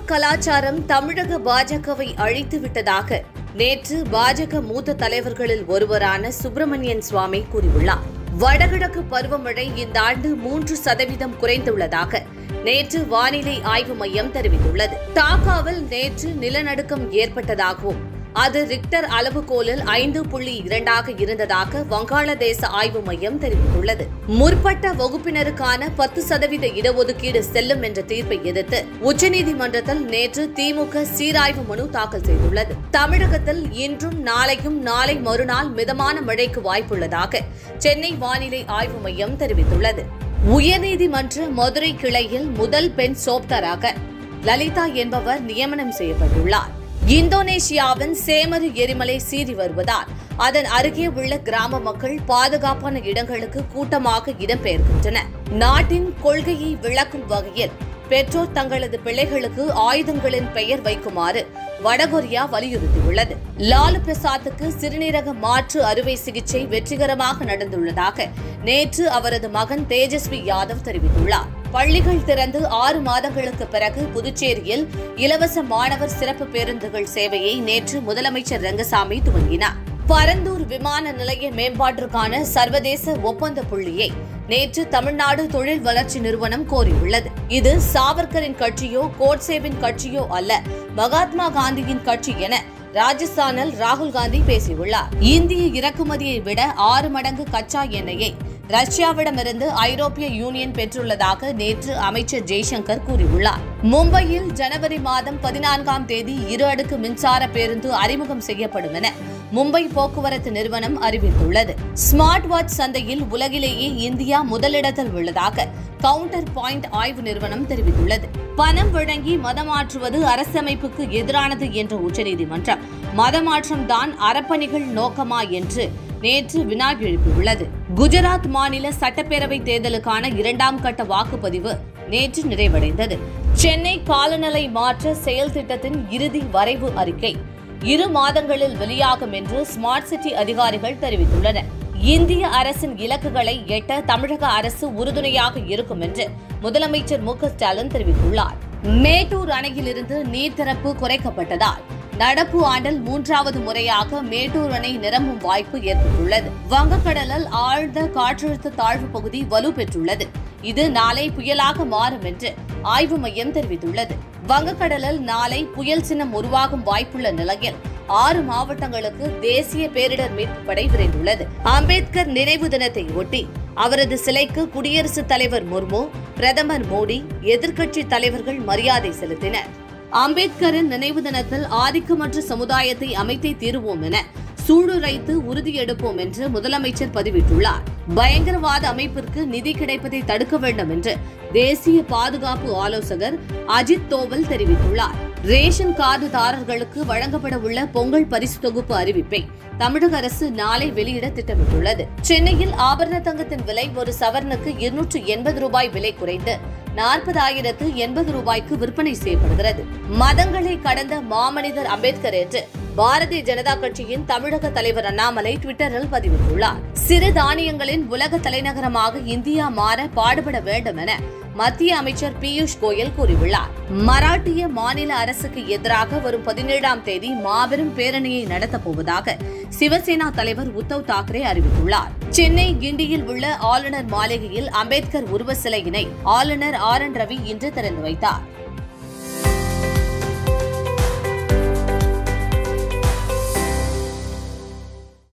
கலாச்சாரம் தமிழக பாஜகவை அழித்து விட்டதாக நேற்று பாஜக மூத்த தலைவர்களில் ஒருவரான சுப்பிரமணியன் சுவாமி கூறியுள்ளார் வடகிழக்கு பருவமழை இந்த ஆண்டு மூன்று சதவீதம் குறைந்துள்ளதாக நேற்று வானிலை ஆய்வு மையம் தெரிவித்துள்ளது டாக்காவில் நேற்று நிலநடுக்கம் ஏற்பட்டதாகவும் அது ரிக்டர் அளவுகோலில் ஐந்து புள்ளி இரண்டாக இருந்ததாக வங்காளதேச ஆய்வு மையம் தெரிவித்துள்ளது முற்பட்ட வகுப்பினருக்கான பத்து சதவீத இடஒதுக்கீடு செல்லும் என்ற தீர்ப்பை எதிர்த்து உச்சநீதிமன்றத்தில் நேற்று திமுக சீராய்வு மனு தாக்கல் செய்துள்ளது தமிழகத்தில் இன்றும் நாளையும் நாளை மறுநாள் மிதமான மழைக்கு வாய்ப்புள்ளதாக சென்னை வானிலை ஆய்வு மையம் தெரிவித்துள்ளது உயர்நீதிமன்ற மதுரை கிளையில் முதல் பெண் சோப்தராக லலிதா என்பவர் நியமனம் செய்யப்பட்டுள்ளார் இந்தோனேஷியாவின் சேமரு எரிமலை சீறி வருவதால் அதன் அருகே உள்ள கிராம மக்கள் பாதுகாப்பான இடங்களுக்கு கூட்டமாக இடம்பெயர்கின்றனர் நாட்டின் கொள்கையை விளக்கும் வகையில் பெற்றோர் தங்களது பிள்ளைகளுக்கு ஆயுதங்களின் பெயர் வைக்குமாறு வடகொரியா வலியுறுத்தியுள்ளது லாலு பிரசாத்துக்கு சிறுநீரக மாற்று அறுவை சிகிச்சை வெற்றிகரமாக நடந்துள்ளதாக நேற்று அவரது மகன் தேஜஸ்வி யாதவ் தெரிவித்துள்ளார் பள்ளிகள் திறந்து ஆறு மாதங்களுக்கு பிறகு புதுச்சேரியில் இலவச மாணவர் சிறப்பு பேருந்துகள் சேவையை நேற்று முதலமைச்சர் ரங்கசாமி துவங்கினார் பரந்தூர் விமான நிலைய மேம்பாட்டிற்கான சர்வதேச ஒப்பந்த புள்ளியை நேற்று தமிழ்நாடு தொழில் வளர்ச்சி நிறுவனம் கோரியுள்ளது இது சாவர்கரின் கட்சியோ கோட்சேவின் கட்சியோ அல்ல மகாத்மா காந்தியின் கட்சி என ராஜஸ்தானில் ராகுல் காந்தி பேசியுள்ளார் இந்திய இறக்குமதியை விட ஆறு மடங்கு கச்சா எண்ணெயை ரஷ்யாவிடமிருந்து ஐரோப்பிய யூனியன் பெற்றுள்ளதாக நேற்று அமைச்சர் ஜெய்சங்கர் கூறியுள்ளார் மும்பையில் ஜனவரி மாதம் பதினான்காம் தேதி இரு அடுக்கு மின்சார பேருந்து அறிமுகம் செய்யப்படும் என மும்பை போக்குவரத்து நிறுவனம் அறிவித்துள்ளது ஸ்மார்ட் வாட்ச் சந்தையில் உலகிலேயே இந்தியா முதலிடத்தில் உள்ளதாக கவுண்டர் பாயிண்ட் ஆய்வு நிறுவனம் தெரிவித்துள்ளது பணம் வழங்கி மதமாற்றுவது அரசமைப்புக்கு எதிரானது என்ற உச்சநீதிமன்றம் மதமாற்றம் தான் அறப்பணிகள் நோக்கமா என்று நேற்று வினா எழுப்பியுள்ளது குஜராத் மாநில சட்டப்பேரவை தேர்தலுக்கான இரண்டாம் கட்ட வாக்குப்பதிவு நேற்று நிறைவடைந்தது சென்னை காலநிலை மாற்ற செயல் திட்டத்தின் இறுதி வரைவு அறிக்கை இரு மாதங்களில் வெளியாகும் என்று ஸ்மார்ட் சிட்டி அதிகாரிகள் தெரிவித்துள்ளனர் இந்திய அரசின் இலக்குகளை எட்ட தமிழக அரசு உறுதுணையாக இருக்கும் என்று முதலமைச்சர் மு க ஸ்டாலின் தெரிவித்துள்ளார் மேட்டூர் அணையிலிருந்து நீர் திறப்பு குறைக்கப்பட்டதால் நடப்பு ஆண்டில் மூன்றாவது முறையாக மேட்டூர் அணை நிரம்பும் வாய்ப்பு ஏற்பட்டுள்ளது வங்கக்கடலில் ஆழ்ந்த காற்றழுத்த தாழ்வு பகுதி வலுப்பெற்றுள்ளது இது நாளை புயலாக மாறும் என்று ஆய்வு மையம் தெரிவித்துள்ளது வங்கக்கடலில் நாளை புயல் சின்னம் உருவாகும் வாய்ப்புள்ள நிலையில் ஆறு மாவட்டங்களுக்கு தேசிய பேரிடர் மீட்பு படை விரைந்துள்ளது அம்பேத்கர் நினைவு தினத்தை ஒட்டி அவரது சிலைக்கு குடியரசுத் தலைவர் முர்மு பிரதமர் மோடி எதிர்க்கட்சி தலைவர்கள் மரியாதை செலுத்தினர் அம்பேத்கரின் நினைவு தினத்தில் ஆதிக்கமற்ற சமுதாயத்தை அமைத்தே தீருவோம் என சூளுரைத்து உறுதியெடுப்போம் என்று முதலமைச்சர் பதிவிட்டுள்ளார் பயங்கரவாத அமைப்பிற்கு நிதி கிடைப்பதை தடுக்க வேண்டும் என்று தேசிய பாதுகாப்பு ஆலோசகர் அஜித் தோவல் தெரிவித்துள்ளார் ரேஷன் கார்டுதாரர்களுக்கு வழங்கப்பட உள்ள பொங்கல் பரிசு தொகுப்பு அறிவிப்பை தமிழக அரசு நாளை வெளியிட திட்டமிட்டுள்ளது சென்னையில் ஆபரண தங்கத்தின் விலை ஒரு சவரனுக்கு இருநூற்று எண்பது ரூபாய் விலை குறைந்து நாற்பதாயிரத்து எண்பது ரூபாய்க்கு விற்பனை செய்யப்படுகிறது மதங்களை கடந்த மாமனிதர் அம்பேத்கர் என்று பாரதிய ஜனதா கட்சியின் தமிழக தலைவர் அண்ணாமலை டுவிட்டரில் பதிவிட்டுள்ளார் சிறு தானியங்களின் உலக தலைநகரமாக இந்தியா மாற பாடுபட வேண்டும் என மத்திய அமைச்சர் பியூஷ் கோயல் கூறியுள்ளார் மராட்டிய மாநில அரசுக்கு எதிராக வரும் பதினேழாம் தேதி மாபெரும் பேரணியை நடத்தப் போவதாக சிவசேனா தலைவர் உத்தவ் தாக்கரே அறிவித்துள்ளார் சென்னை கிண்டியில் உள்ள ஆளுநர் மாளிகையில் அம்பேத்கர் உருவ சிலையினை ஆளுநர் ஆர் என் ரவி இன்று திறந்து வைத்தார்